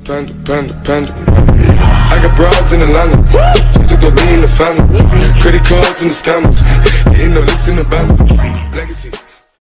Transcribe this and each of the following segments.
Panda, panda, panda. I got broads in Atlanta. Just took the lean in the family. Credit cards and the scammers. Hitting no licks in the band. Legacies.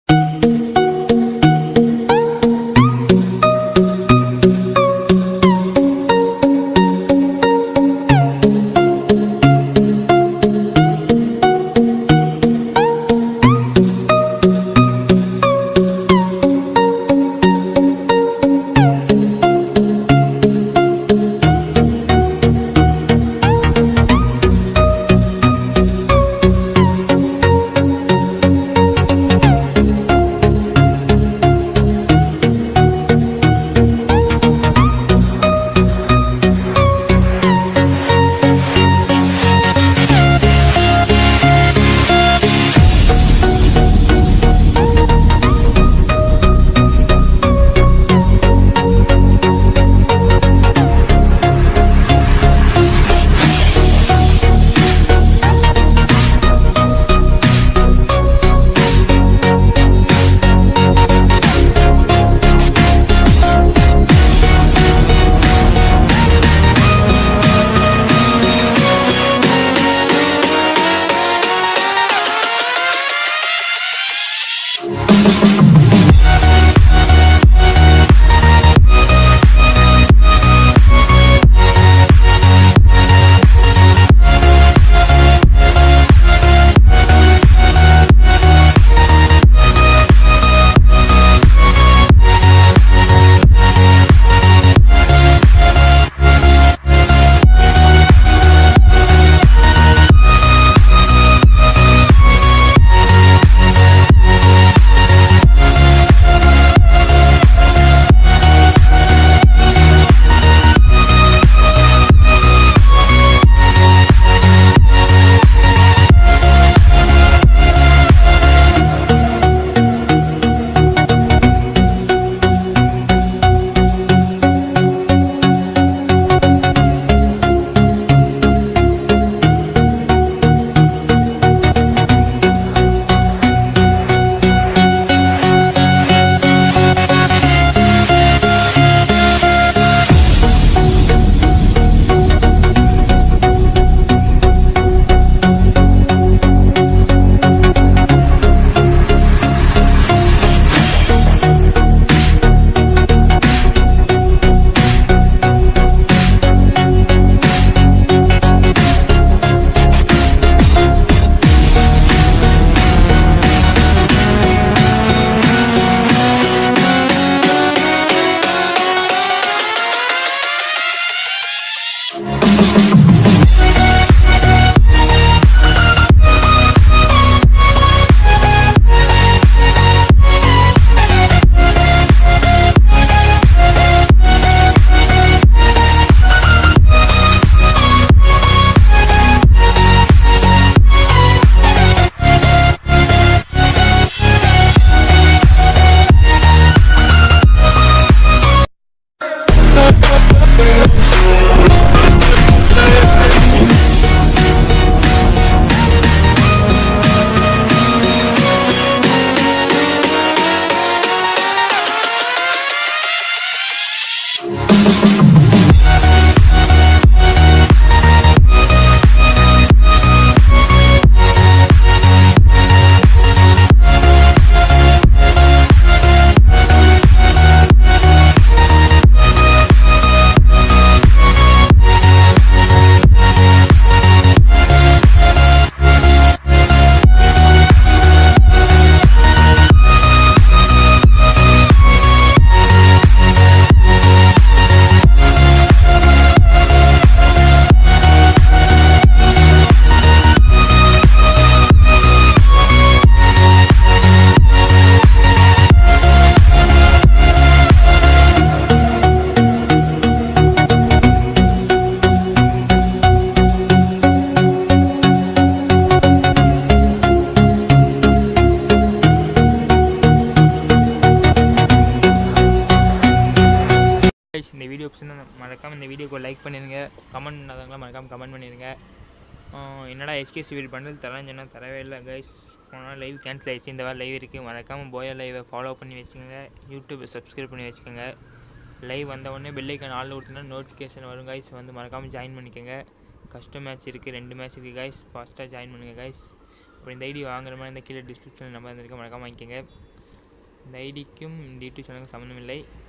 Guys இந்த video பிடிச்சிருந்தா மறக்காமல் இந்த வீடியோக்கு like பண்ணிடுங்க comment பண்ணாதவங்களாம் மறக்காமல் comment பண்ணிடுங்க ஆஹ் என்னடா SKC வீடு பண்ணுறது தரேன்னு சொன்னால் தரவே இல்லை கைஸ் போன லைவ் கேன்சல் ஆயிடுச்சு இந்த வாரம் லைவ் இருக்குது மறக்காமல் போயா லைவை ஃபாலோ பண்ணி வச்சுக்கோங்க யூடியூப்பை சப்ஸ்கிரைப் பண்ணி வச்சுக்கோங்க லைவ் வந்த உடனே பெல்லைக்கான ஆள் கொடுத்தனா நோட்டிஃபிகேஷன் வரும் கைஸ் வந்து மறக்காமல் ஜாயின் பண்ணிக்கோங்க கஷ்டம் மேட்ச் இருக்குது ரெண்டு மேட்ச் இருக்குது கைஸ் ஃபாஸ்ட்டாக ஜாயின் பண்ணுங்கள் கைஸ் அப்புறம் இந்த ஐடி வாங்குற மாதிரி இந்த கீழே டிஸ்கிரிப்ஷனில் நம்பர் இருந்திருக்க மறக்காமல் வாங்கிக்கோங்க இந்த ஐடிக்கும் இந்த யூடியூப் சேனலுக்கும் சம்மந்தம் இல்லை